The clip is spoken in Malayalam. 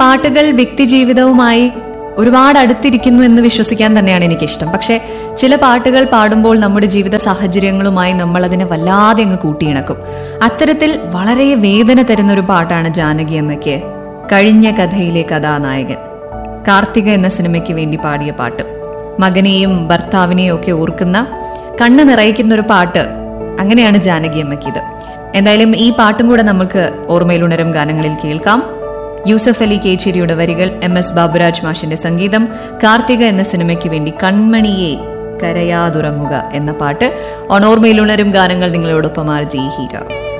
പാട്ടുകൾ വ്യക്തിജീവിതവുമായി ഒരുപാട് അടുത്തിരിക്കുന്നു എന്ന് വിശ്വസിക്കാൻ തന്നെയാണ് എനിക്കിഷ്ടം പക്ഷെ ചില പാട്ടുകൾ പാടുമ്പോൾ നമ്മുടെ ജീവിത സാഹചര്യങ്ങളുമായി നമ്മൾ അതിനെ വല്ലാതെ അങ്ങ് കൂട്ടിയിണക്കും അത്തരത്തിൽ വളരെ വേദന തരുന്ന ഒരു പാട്ടാണ് ജാനകി അമ്മയ്ക്ക് കഴിഞ്ഞ കഥയിലെ കഥാനായകൻ കാർത്തിക എന്ന സിനിമയ്ക്ക് വേണ്ടി പാടിയ പാട്ട് മകനെയും ഭർത്താവിനെയും ഒക്കെ ഓർക്കുന്ന കണ്ണ് നിറയിക്കുന്ന ഒരു പാട്ട് അങ്ങനെയാണ് ജാനകി അമ്മയ്ക്ക് ഇത് എന്തായാലും ഈ പാട്ടും കൂടെ നമുക്ക് ഓർമ്മയിലുണരും ഗാനങ്ങളിൽ കേൾക്കാം യൂസഫ് അലി കേച്ചേരിയുടെ വരികൾ എം എസ് ബാബുരാജ് മാഷിന്റെ സംഗീതം കാർത്തിക എന്ന സിനിമയ്ക്ക് വേണ്ടി കൺമണിയെ കരയാതുറങ്ങുക എന്ന പാട്ട് ഓണോർമയിലുണരും ഗാനങ്ങൾ നിങ്ങളോടൊപ്പം ആർ ജി ഹീര